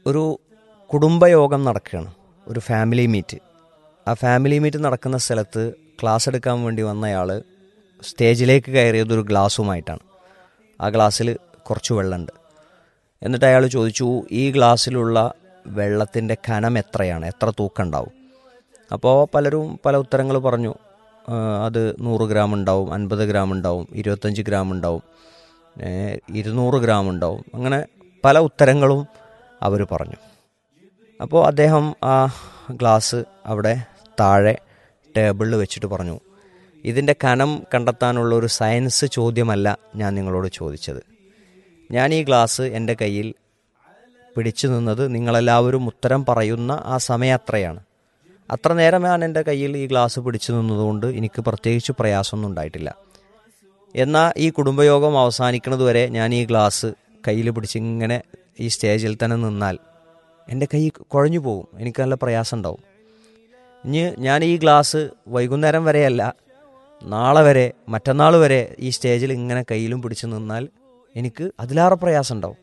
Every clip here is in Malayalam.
ഒരു കുടുംബയോഗം നടക്കുകയാണ് ഒരു ഫാമിലി മീറ്റ് ആ ഫാമിലി മീറ്റ് നടക്കുന്ന സ്ഥലത്ത് ക്ലാസ് എടുക്കാൻ വേണ്ടി വന്നയാൾ സ്റ്റേജിലേക്ക് കയറിയത് ഒരു ഗ്ലാസ്സുമായിട്ടാണ് ആ ഗ്ലാസ്സിൽ കുറച്ച് വെള്ളമുണ്ട് എന്നിട്ട് അയാൾ ചോദിച്ചു ഈ ഗ്ലാസ്സിലുള്ള വെള്ളത്തിൻ്റെ കനം എത്രയാണ് എത്ര തൂക്കം ഉണ്ടാവും അപ്പോൾ പലരും പല ഉത്തരങ്ങൾ പറഞ്ഞു ആ, അത് നൂറ് ഗ്രാം ഉണ്ടാവും അൻപത് ഗ്രാം ഉണ്ടാവും ഇരുപത്തഞ്ച് ഗ്രാം ഉണ്ടാവും ഏ, ഇരുന്നൂറ് ഗ്രാം ഉണ്ടാവും അങ്ങനെ പല ഉത്തരങ്ങളും അവർ പറഞ്ഞു അപ്പോൾ അദ്ദേഹം ആ ഗ്ലാസ് അവിടെ താഴെ ടേബിളിൽ വെച്ചിട്ട് പറഞ്ഞു ഇതിൻ്റെ കനം കണ്ടെത്താനുള്ള ഒരു സയൻസ് ചോദ്യമല്ല ഞാൻ നിങ്ങളോട് ചോദിച്ചത് ഞാൻ ഈ ഗ്ലാസ് എൻ്റെ കയ്യിൽ പിടിച്ചു നിന്നത് നിങ്ങളെല്ലാവരും ഉത്തരം പറയുന്ന ആ സമയം അത്രയാണ് അത്ര നേരം ഞാൻ എൻ്റെ കയ്യിൽ ഈ ഗ്ലാസ് പിടിച്ചു നിന്നതുകൊണ്ട് എനിക്ക് പ്രത്യേകിച്ച് പ്രയാസമൊന്നും ഉണ്ടായിട്ടില്ല എന്നാൽ ഈ കുടുംബയോഗം അവസാനിക്കുന്നത് വരെ ഞാൻ ഈ ഗ്ലാസ് കയ്യിൽ പിടിച്ച് ഇങ്ങനെ ഈ സ്റ്റേജിൽ തന്നെ നിന്നാൽ എൻ്റെ കൈ കുഴഞ്ഞു പോകും എനിക്ക് നല്ല പ്രയാസം ഉണ്ടാവും ഇനി ഞാൻ ഈ ഗ്ലാസ് വൈകുന്നേരം വരെയല്ല നാളെ വരെ മറ്റന്നാൾ വരെ ഈ സ്റ്റേജിൽ ഇങ്ങനെ കയ്യിലും പിടിച്ച് നിന്നാൽ എനിക്ക് അതിലേറെ പ്രയാസം ഉണ്ടാവും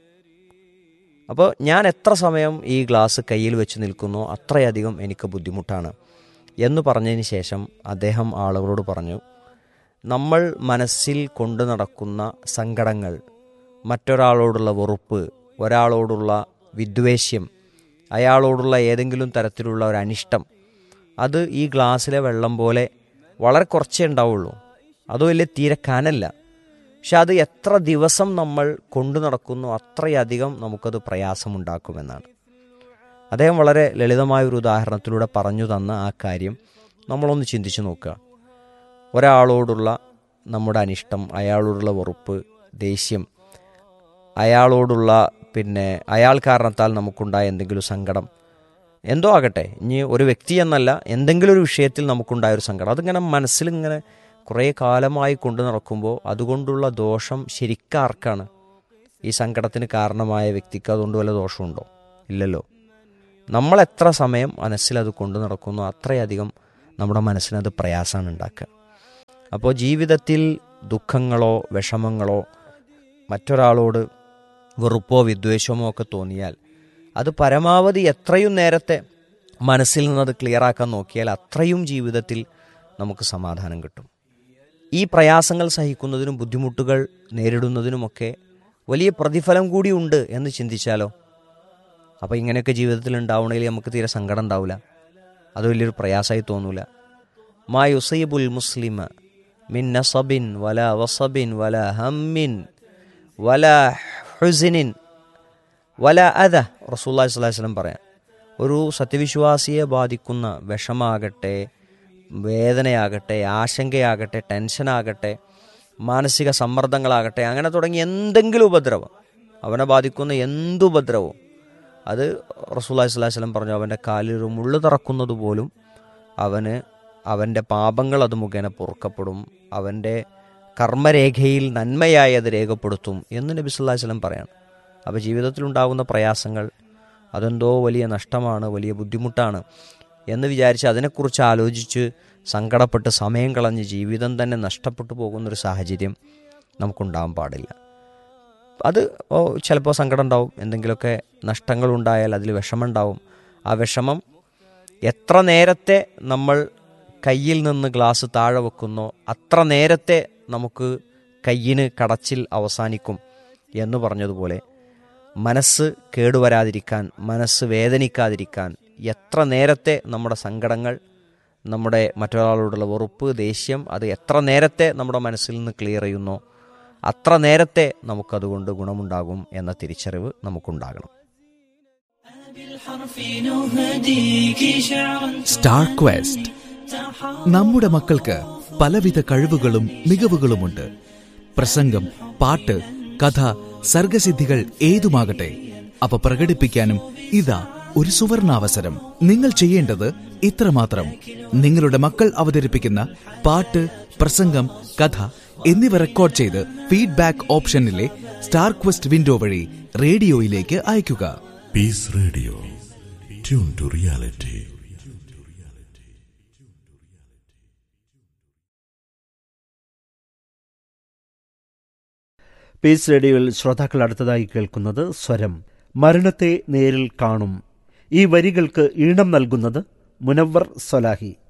അപ്പോൾ ഞാൻ എത്ര സമയം ഈ ഗ്ലാസ് കയ്യിൽ വെച്ച് നിൽക്കുന്നോ അത്രയധികം എനിക്ക് ബുദ്ധിമുട്ടാണ് എന്ന് പറഞ്ഞതിന് ശേഷം അദ്ദേഹം ആളുകളോട് പറഞ്ഞു നമ്മൾ മനസ്സിൽ കൊണ്ടു നടക്കുന്ന സങ്കടങ്ങൾ മറ്റൊരാളോടുള്ള വെറുപ്പ് ഒരാളോടുള്ള വിദ്വേഷ്യം അയാളോടുള്ള ഏതെങ്കിലും തരത്തിലുള്ള ഒരു അനിഷ്ടം അത് ഈ ഗ്ലാസ്സിലെ വെള്ളം പോലെ വളരെ കുറച്ചേ ഉണ്ടാവുള്ളൂ അത് വലിയ തീരെ കനല്ല പക്ഷെ അത് എത്ര ദിവസം നമ്മൾ കൊണ്ടു നടക്കുന്നു അത്രയധികം നമുക്കത് പ്രയാസമുണ്ടാക്കുമെന്നാണ് അദ്ദേഹം വളരെ ലളിതമായ ഒരു ഉദാഹരണത്തിലൂടെ പറഞ്ഞു തന്ന ആ കാര്യം നമ്മളൊന്ന് ചിന്തിച്ചു നോക്കുക ഒരാളോടുള്ള നമ്മുടെ അനിഷ്ടം അയാളോടുള്ള വെറുപ്പ് ദേഷ്യം അയാളോടുള്ള പിന്നെ അയാൾ കാരണത്താൽ നമുക്കുണ്ടായ എന്തെങ്കിലും സങ്കടം എന്തോ ആകട്ടെ ഇനി ഒരു വ്യക്തി എന്നല്ല എന്തെങ്കിലും ഒരു വിഷയത്തിൽ നമുക്കുണ്ടായ ഒരു സങ്കടം അതിങ്ങനെ മനസ്സിലിങ്ങനെ കുറേ കാലമായി കൊണ്ടു നടക്കുമ്പോൾ അതുകൊണ്ടുള്ള ദോഷം ശരിക്കാർക്കാണ് ഈ സങ്കടത്തിന് കാരണമായ വ്യക്തിക്ക് അതുകൊണ്ട് വല്ല ദോഷമുണ്ടോ ഇല്ലല്ലോ നമ്മൾ എത്ര സമയം മനസ്സിലത് കൊണ്ടു നടക്കുന്നു അത്രയധികം നമ്മുടെ മനസ്സിനത് പ്രയാസമാണ് ഉണ്ടാക്കുക അപ്പോൾ ജീവിതത്തിൽ ദുഃഖങ്ങളോ വിഷമങ്ങളോ മറ്റൊരാളോട് വെറുപ്പോ വിദ്വേഷമോ ഒക്കെ തോന്നിയാൽ അത് പരമാവധി എത്രയും നേരത്തെ മനസ്സിൽ നിന്നത് ക്ലിയറാക്കാൻ നോക്കിയാൽ അത്രയും ജീവിതത്തിൽ നമുക്ക് സമാധാനം കിട്ടും ഈ പ്രയാസങ്ങൾ സഹിക്കുന്നതിനും ബുദ്ധിമുട്ടുകൾ നേരിടുന്നതിനുമൊക്കെ വലിയ പ്രതിഫലം കൂടി ഉണ്ട് എന്ന് ചിന്തിച്ചാലോ അപ്പോൾ ഇങ്ങനെയൊക്കെ ജീവിതത്തിൽ ഉണ്ടാവണമെങ്കിൽ നമുക്ക് തീരെ സങ്കടം ഉണ്ടാവില്ല അത് വലിയൊരു പ്രയാസമായി തോന്നൂല മാ യുസൈബുൽ മുസ്ലിമ മിൻ നസബിൻ വല വസബിൻ വല ഹമ്മിൻ വല ഹുസിനിൻ വല അത റസൂല്ലാ സ്വലം പറയാം ഒരു സത്യവിശ്വാസിയെ ബാധിക്കുന്ന വിഷമാകട്ടെ വേദനയാകട്ടെ ആശങ്കയാകട്ടെ ടെൻഷനാകട്ടെ മാനസിക സമ്മർദ്ദങ്ങളാകട്ടെ അങ്ങനെ തുടങ്ങി എന്തെങ്കിലും ഉപദ്രവം അവനെ ബാധിക്കുന്ന എന്തുപദ്രവവും അത് റസൂല്ലാ സ്വലം പറഞ്ഞു അവൻ്റെ കാലിൽ ഒരു മുള്ളു തറക്കുന്നത് പോലും അവന് അവൻ്റെ പാപങ്ങൾ അത് മുഖേന പൊറുക്കപ്പെടും അവൻ്റെ കർമ്മരേഖയിൽ നന്മയായി അത് രേഖപ്പെടുത്തും എന്ന് നബി സല്ലല്ലാഹു അലൈഹി വസല്ലം പറയാണ് അപ്പോൾ ജീവിതത്തിലുണ്ടാകുന്ന പ്രയാസങ്ങൾ അതെന്തോ വലിയ നഷ്ടമാണ് വലിയ ബുദ്ധിമുട്ടാണ് എന്ന് വിചാരിച്ച് അതിനെക്കുറിച്ച് ആലോചിച്ച് സങ്കടപ്പെട്ട് സമയം കളഞ്ഞ് ജീവിതം തന്നെ നഷ്ടപ്പെട്ടു പോകുന്നൊരു സാഹചര്യം നമുക്കുണ്ടാകാൻ പാടില്ല അത് ഓ ചിലപ്പോൾ സങ്കടം ഉണ്ടാവും എന്തെങ്കിലുമൊക്കെ നഷ്ടങ്ങളുണ്ടായാൽ അതിൽ വിഷമമുണ്ടാവും ആ വിഷമം എത്ര നേരത്തെ നമ്മൾ കയ്യിൽ നിന്ന് ഗ്ലാസ് താഴെ വെക്കുന്നോ അത്ര നേരത്തെ നമുക്ക് കയ്യിന് കടച്ചിൽ അവസാനിക്കും എന്ന് പറഞ്ഞതുപോലെ മനസ്സ് കേടുവരാതിരിക്കാൻ മനസ്സ് വേദനിക്കാതിരിക്കാൻ എത്ര നേരത്തെ നമ്മുടെ സങ്കടങ്ങൾ നമ്മുടെ മറ്റൊരാളോടുള്ള വെറുപ്പ് ദേഷ്യം അത് എത്ര നേരത്തെ നമ്മുടെ മനസ്സിൽ നിന്ന് ക്ലിയർ ചെയ്യുന്നോ അത്ര നേരത്തെ നമുക്കതുകൊണ്ട് ഗുണമുണ്ടാകും എന്ന തിരിച്ചറിവ് നമുക്കുണ്ടാകണം സ്റ്റാർ ക്വസ്റ്റ് നമ്മുടെ മക്കൾക്ക് പലവിധ കഴിവുകളും മികവുകളുമുണ്ട് പ്രസംഗം പാട്ട് കഥ സർഗസിദ്ധികൾ ഏതുമാകട്ടെ അവ പ്രകടിപ്പിക്കാനും ഇതാ ഒരു സുവർണാവസരം നിങ്ങൾ ചെയ്യേണ്ടത് ഇത്രമാത്രം നിങ്ങളുടെ മക്കൾ അവതരിപ്പിക്കുന്ന പാട്ട് പ്രസംഗം കഥ എന്നിവ റെക്കോർഡ് ചെയ്ത് ഫീഡ്ബാക്ക് ഓപ്ഷനിലെ സ്റ്റാർ ക്വസ്റ്റ് വിൻഡോ വഴി റേഡിയോയിലേക്ക് അയയ്ക്കുക Peace Radio. Tune to reality. Peace റേഡിയോയിൽ ശ്രോതാക്കൾ അടുത്തതായി കേൾക്കുന്നത് സ്വരം മരണത്തെ നേരിൽ കാണും ഈ വരികൾക്ക് ഈണം നൽകുന്നത് മുനവർ സൊലാഹി